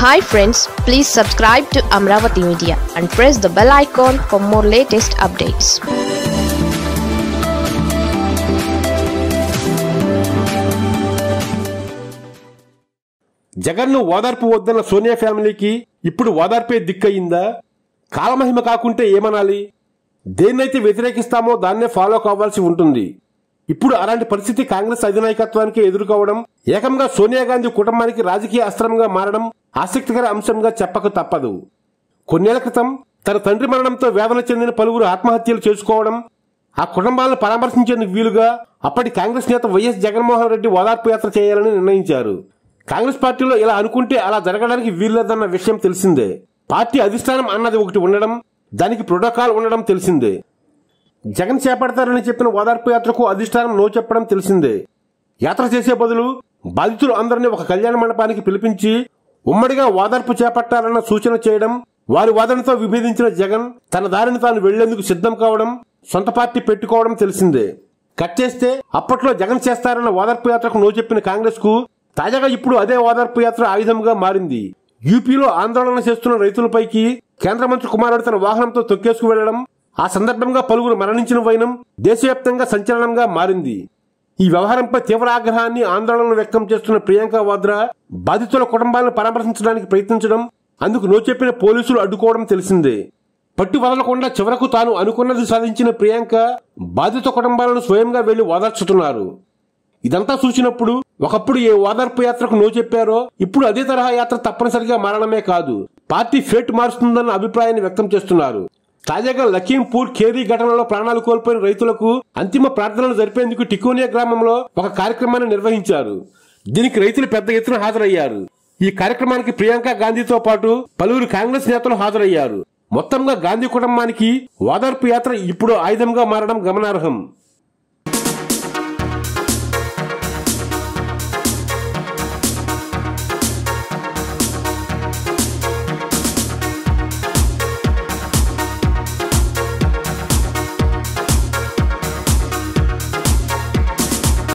hi friends please subscribe to Amaravati media and press the bell icon for more latest updates జగన్ను ఓదార్పు వద్దన్న సోనియా ఫ్యామిలీకి ఇప్పుడు ఓదార్పే దిక్కయిందా కాలమహిమ కాకుంటే ఏమనాలి దేన్నైతే వ్యతిరేకిస్తామో దాన్నే ఫాలో కావాల్సి ఉంటుంది ఇప్పుడు అలాంటి పరిస్థితి కాంగ్రెస్ అధినాయకత్వానికి ఎదుర్కోవడం ఏకంగా సోనియా గాంధీ కుటుంబానికి రాజకీయ అస్త్రంగా మారడం ఆసక్తికర అంశంగా చెప్పక తప్పదు కొన్నేళ్ల క్రితం తన తండ్రి మరణంతో వేదన చెందిన పలువురు ఆత్మహత్యలు చేసుకోవడం ఆ కుటుంబాలను పరామర్శించేందుకు వీలుగా అప్పటి కాంగ్రెస్ నేత వైఎస్ జగన్మోహన్ రెడ్డి ఓదార్పు యాత్ర చేయాలని నిర్ణయించారు కాంగ్రెస్ పార్టీలో ఇలా అనుకుంటే అలా జరగడానికి వీల్లేదన్న విషయం తెలిసిందే పార్టీ అధిష్టానం అన్నది ఒకటి ఉండడం దానికి ప్రోటోకాల్ ఉండడం తెలిసిందే జగన్ చేపడతారని చెప్పిన ఓదార్పు యాత్రకు అధిష్టానం నో చెప్పడం తెలిసిందే యాత్ర చేసే బదులు బాధితులు అందరినీ ఒక కళ్యాణ మండపానికి పిలిపించి ఉమ్మడిగా ఓదార్పు చేపట్టాలన్న సూచన చేయడం వారి వాదనతో విభేదించిన జగన్ తన దారిని తాను వెళ్లేందుకు సిద్ధం కావడం సొంత పార్టీ పెట్టుకోవడం తెలిసిందే కట్ చేస్తే అప్పట్లో జగన్ చేస్తారన్న ఓదార్పు యాత్రకు నో చెప్పిన కాంగ్రెస్ కు తాజాగా ఇప్పుడు అదే ఓదార్పు యాత్ర ఆయుధంగా మారింది యూపీలో ఆందోళన చేస్తున్న రైతులపైకి కేంద్ర మంత్రి కుమారుడు తన వాహనంతో తొక్కేసుకు వెళ్లడం ఆ సందర్భంగా పలువురు మరణించిన వైనం దేశవ్యాప్తంగా సంచలనంగా మారింది ఈ వ్యవహారంపై తీవ్ర ఆగ్రహాన్ని ఆందోళన వ్యక్తం చేస్తున్న ప్రియాంక వాద్రా బాధితుల కుటుంబాలను పరామర్శించడానికి ప్రయత్నించడం అందుకు నో చెప్పిన పోలీసులు అడ్డుకోవడం తెలిసిందే పట్టు వదలకుండా చివరకు తాను అనుకున్నది సాధించిన ప్రియాంక బాధిత కుటుంబాలను స్వయంగా వెళ్లి ఓదార్చుతున్నారు ఇదంతా చూసినప్పుడు ఒకప్పుడు ఏ ఓదార్పు యాత్రకు నో చెప్పారో ఇప్పుడు అదే తరహా యాత్ర తప్పనిసరిగా మారడమే కాదు పార్టీ ఫేట్ మారుస్తుందన్న అభిప్రాయాన్ని వ్యక్తం చేస్తున్నారు తాజాగా లఖీంపూర్ ఖేరీ ఘటనలో ప్రాణాలు కోల్పోయిన రైతులకు అంతిమ ప్రార్థనలు జరిపేందుకు టికోనియా గ్రామంలో ఒక కార్యక్రమాన్ని నిర్వహించారు దీనికి రైతులు పెద్ద ఎత్తున హాజరయ్యారు ఈ కార్యక్రమానికి ప్రియాంక గాంధీతో పాటు పలువురు కాంగ్రెస్ నేతలు హాజరయ్యారు మొత్తంగా గాంధీ కుటుంబానికి ఓదార్పు యాత్ర ఇప్పుడు ఆయుధంగా మారడం గమనార్హం